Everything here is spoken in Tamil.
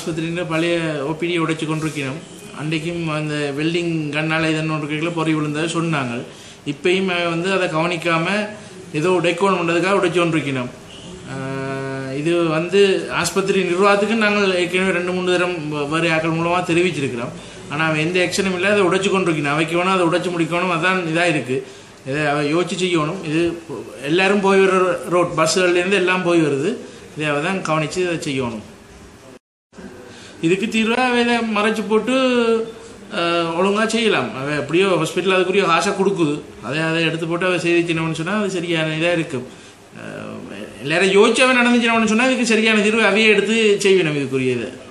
ஆஸ்பத்திரியில் பழைய ஓபிடியை உடைச்சு கொண்டிருக்கணும் அன்றைக்கும் அந்த வெல்டிங் கண்ணால் இதன்னு ஒன்று பொறி விழுந்ததை சொன்னாங்க இப்பயும் வந்து அதை கவனிக்காமல் ஏதோ உடைக்கணுன்றதுக்காக உடைச்சு கொண்டிருக்கணும் ஆஹ் இது வந்து ஆஸ்பத்திரி நிர்வாகத்துக்கு நாங்கள் ஏற்கனவே ரெண்டு மூணு தரம் வ- வேறு ஆக்கள் மூலமாக தெரிவிச்சிருக்கிறோம் ஆனால் அவன் எந்த ஆக்ஷனும் இல்லை அதை உடைச்சு கொண்டிருக்கணும் அவைக்கு வேணும் அதை உடைச்சு முடிக்கணும் அதான் இதாக இருக்குது இதை அவ யோசிச்சு செய்யணும் இது எல்லாரும் போய் வர ரோட் பஸ்ஸுகள்லேருந்து எல்லாம் போய் வருது இதை அவ தான் கவனித்து இதை செய்யணும் இதுக்கு தீர்வாக அவ இதை மறைச்சு போட்டு ஒழுங்காக செய்யலாம் அவ எப்படியோ ஹாஸ்பிட்டல் அதுக்குரிய காசை கொடுக்குது அதை அதை எடுத்து போட்டு அவ செய்தி சின்னவனு சொன்னால் அது சரியான இதாக இருக்கும் அஹ் எல்லாரும் யோசிச்சு அவன் நடந்துச்சினவனு சொன்னால் இதுக்கு சரியான தீர்வு அவையே எடுத்து செய்யணும் இதுக்குரிய இதை